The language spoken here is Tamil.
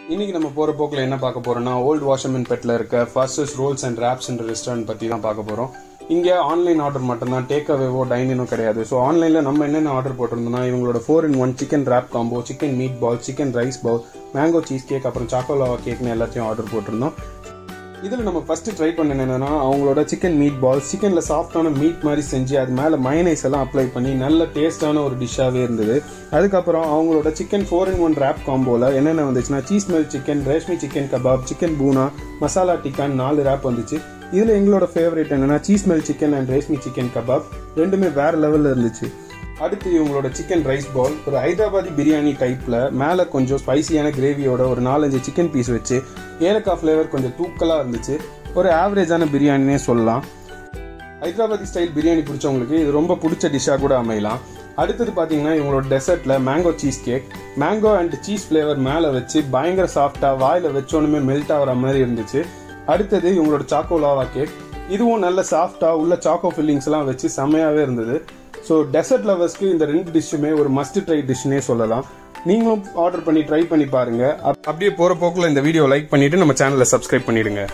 இன்னைக்கு நம்ம போற போக்குல என்ன பார்க்க போறோம்னா ஓல்டு வாஷர்மேன் பெட்ல இருக்க ஃபர்ஸ்ட் ரோல்ஸ் அண்ட் ராப்ஸ் என்ற ரெஸ்டாரண்ட் பத்தி தான் பார்க்க போறோம் இங்க ஆன்லைன் ஆர்டர் மட்டும்தான் டேக் அவேவோ டைனினோ கிடையாது ஸோ ஆன்லைன்ல நம்ம என்னென்ன ஆர்டர் போட்டிருந்தோம்னா இவங்களோட four in one chicken wrap combo chicken meat ball chicken rice bowl mango cheese cake அப்புறம் சாக்கோலாவா கேக்னு எல்லாத்தையும் ஆர்டர் போட்டிருந்தோம் இதில் நம்ம ஃபர்ஸ்ட் ட்ரை பண்ண என்னன்னா அவங்களோட சிக்கன் மீட் பால் சிக்கன்ல சாஃப்டான மீட் மாதிரி செஞ்சு அது மேலே மயனைஸ் எல்லாம் அப்ளை பண்ணி நல்ல டேஸ்டான ஒரு டிஷ்ஷாகவே இருந்தது அதுக்கப்புறம் அவங்களோட chicken four in one wrap காம்போல என்னென்ன வந்துச்சுன்னா cheese melt chicken reshmi chicken kebab chicken Poona masala டிக்கான் நாலு ரேப் வந்துச்சு இதில் எங்களோட ஃபேவரட் என்னன்னா cheese melt chicken and reshmi chicken kebab ரெண்டுமே வேற லெவலில் இருந்துச்சு அடுத்து இவங்களோட சிக்கன் ரைஸ் பால் ஒரு ஹைதராபாதி பிரியாணி டைப்ல மேல கொஞ்சம் ஸ்பைசியான கிரேவியோட ஒரு நாலஞ்சு சிக்கன் பீஸ் வச்சு ஏலக்காய் ஃப்ளேவர் கொஞ்சம் தூக்கலா இருந்துச்சு ஒரு ஆவரேஜான பிரியாணினே சொல்லலாம் ஹைதராபாதி ஸ்டைல் பிரியாணி பிடிச்சவங்களுக்கு இது ரொம்ப பிடிச்ச டிஷ்ஷாக கூட அமையலாம் அடுத்தது பார்த்தீங்கன்னா இவங்களோட டெசர்ட்ல mango cheese cake mango and cheese flavour மேலே வச்சு பயங்கர சாஃப்டா வாயில வச்சோன்னுமே மெல்ட் ஆகிற மாதிரி இருந்துச்சு அடுத்தது இவங்களோட சாக்கோ லாவா கேக் இதுவும் நல்ல சாஃப்டா உள்ள சாக்கோ ஃபில்லிங்ஸ் எல்லாம் வச்சு செம்மையாவே இருந்தது ஸோ டெசர்ட் லவர்ஸ்க்கு இந்த ரெண்டு டிஷ்ஷுமே ஒரு மஸ்ட் ட்ரை டிஷ்னே சொல்லலாம் நீங்களும் ஆர்டர் பண்ணி ட்ரை பண்ணி பாருங்க அப்- அப்படியே போற போக்குல இந்த வீடியோ லைக் பண்ணிட்டு நம்ம சேனலை சப்ஸ்கிரைப் பண்ணிடுங்க